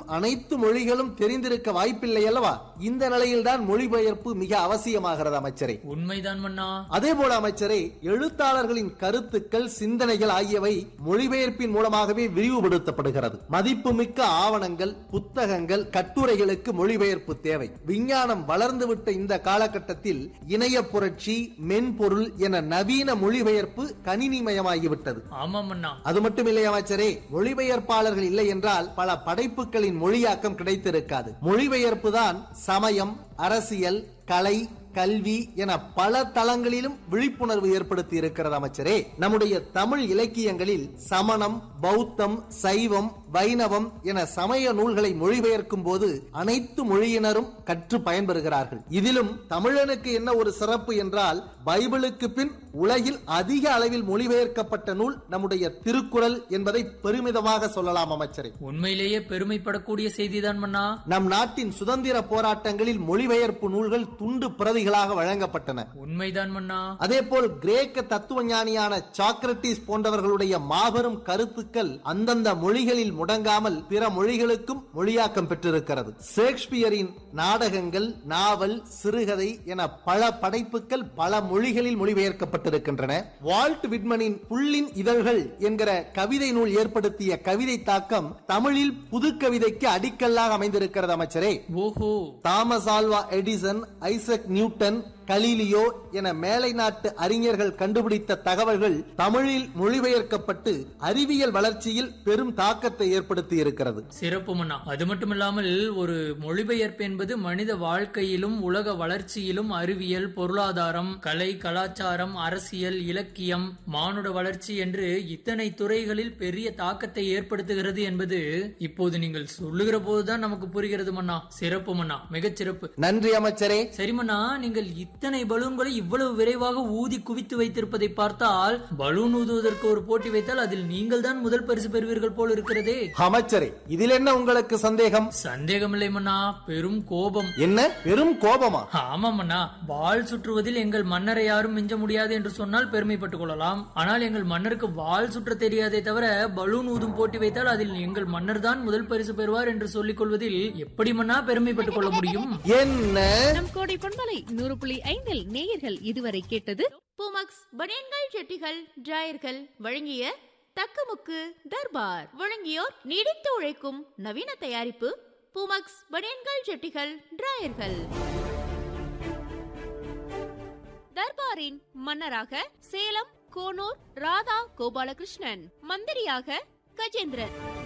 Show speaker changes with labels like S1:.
S1: அனைத்து மொழிகளும் தெரிந்திருக்க வாய்ப்பில்லை அல்லவா இந்த நிலையில்தான் மொழிபெயர்ப்பு மிக அவசியமாகிறது அமைச்சரே
S2: உண்மைதான் மன்னா
S1: அதே போல அமைச்சரே எழுத்தாளர்களின் கருத்துக்கள் சிந்தனைகள் ஆகியவை மொழிபெயர்ப்பின் மூலமாகவே விரிவுபடுத்தப்படுகிறது மதிப்புமிக்க ஆவணங்கள் புத்தகங்கள் கட்டுரைகளுக்கு மொழிபெயர்ப்பு தேவை விஞ்ஞானம் வளர்ந்துவிட்ட இந்த காலகட்டத்தில் இணைய புரட்சி மென்பொருள் என நவீன மொழிபெயர்ப்பு கணினிமயமாகிவிட்டது
S2: ஆமா மன்னா
S1: அது மட்டுமில்லை அமைச்சரே மொழிபெயர்ப்பாளர்கள் இல்லை என்றால் பல படைப்புகளின் மொழியாக்கம் கிடைத்திருக்காது மொழிபெயர்ப்பு தான் சமயம் அரசியல் கலை கல்வி என பல தளங்களிலும் விழிப்புணர்வு ஏற்படுத்தி இருக்கிறது அமைச்சரே நம்முடைய தமிழ் இலக்கியங்களில் சமணம் பௌத்தம் சைவம் வைணவம் என சமய நூல்களை மொழிபெயர்க்கும் போது அனைத்து மொழியினரும் கற்று பயன்பெறுகிறார்கள் இதிலும் தமிழனுக்கு என்ன ஒரு சிறப்பு என்றால் பைபிளுக்கு பின் உலகில் அதிக அளவில் மொழிபெயர்க்கப்பட்ட நூல் நம்முடைய திருக்குறள் என்பதை பெருமிதமாக சொல்லலாம் அமைச்சரே
S2: உண்மையிலேயே பெருமைப்படக்கூடிய செய்திதான் மன்னா
S1: நம் நாட்டின் சுதந்திர போராட்டங்களில் மொழிபெயர்ப்பு நூல்கள் துண்டு பிரதிகளாக வழங்கப்பட்டன
S2: உண்மைதான் மன்னா
S1: அதேபோல் கிரேக்க தத்துவ ஞானியான சாக்ரட்டிஸ் போன்றவர்களுடைய மாபெரும் கருத்துக்கள் அந்தந்த மொழிகளில் முடங்காமல் பிற மொழிகளுக்கும் மொழியாக்கம் பெற்றிருக்கிறது ஷேக்ஸ்பியரின் நாடகங்கள் நாவல் சிறுகதை என பல படைப்புகள் பல மொழிகளில் மொழிபெயர்க்கப்பட்டிருக்கின்றன வால்ட் விட்மனின் புள்ளின் இதழ்கள் என்கிற கவிதை நூல் ஏற்படுத்திய கவிதை தாக்கம் தமிழில் புது கவிதைக்கு அடிக்கல்லாக அமைந்திருக்கிறது அமைச்சரே
S2: ஓஹோ
S1: Thomas Alva Edison Isaac Newton Galileo என மேலை நாட்டு அறிஞர்கள் கண்டுபிடித்த தகவல்கள் தமிழில் மொழிபெயர்க்கப்பட்டு அறிவியல் வளர்ச்சியில் பெரும் தாக்கத்தை ஏற்படுத்தி இருக்கிறது
S2: சிறப்பு மன்னா அது மட்டுமில்லாமல் ஒரு மொழிபெயர்ப்பு என்பது மனித வாழ்க்கையிலும் உலக வளர்ச்சியிலும் அறிவியல் பொருளாதாரம் கலை கலாச்சாரம் அரசியல் இலக்கியம் மானுட வளர்ச்சி என்று இத்தனை துறைகளில் பெரிய தாக்கத்தை ஏற்படுத்துகிறது என்பது இப்போது நீங்கள் சொல்லுகிற போதுதான் நமக்கு புரிகிறது மன்னா சிறப்பு மன்னா மிகச் சிறப்பு
S1: நன்றி அமைச்சரே
S2: சரி மன்னா நீங்கள் இத்தனை பலூன்களை இவ்வளவு விரைவாக ஊதி குவித்து வைத்திருப்பதை பார்த்தால் பலூன் ஊதுவதற்கு ஒரு போட்டி வைத்தால் அதில் நீங்கள் தான் முதல் பரிசு பெறுவீர்கள் போல் இருக்கிறதே
S1: அமைச்சரே இதில் என்ன உங்களுக்கு சந்தேகம்
S2: சந்தேகமில்லை மன்னா பெரும் கோபம்
S1: என்ன பெரும் கோபமா
S2: ஆமா மன்னா வாள் சுற்றுவதில் எங்கள் மன்னரை யாரும் மிஞ்ச முடியாது என்று சொன்னால் பெருமைப்பட்டுக் கொள்ளலாம் ஆனால் எங்கள் மன்னருக்கு வாள் சுற்ற தெரியாதே தவிர பலூன் ஊதும் போட்டி வைத்தால் அதில் எங்கள் மன்னர் தான் முதல் பரிசு பெறுவார் என்று சொல்லிக் கொள்வதில் எப்படி மன்னா பெருமைப்பட்டுக் கொள்ள முடியும்
S1: என்ன
S3: நம் கோடை பொன்மலை நூறு புள்ளி ஐந்தில் நேயர்கள் இதுவரை கேட்டது
S4: பூமக்ஸ் பனியன்கள் ஜெட்டிகள் டிராயர்கள் வழங்கிய தக்கமுக்கு தர்பார் வழங்கியோர் நீடித்து உழைக்கும் நவீன தயாரிப்பு பூமக்ஸ் பனியன்கள் ஜெட்டிகள் டிராயர்கள் தர்பாரின் மன்னராக சேலம் கோனூர் ராதா கோபாலகிருஷ்ணன் மந்திரியாக கஜேந்திரன்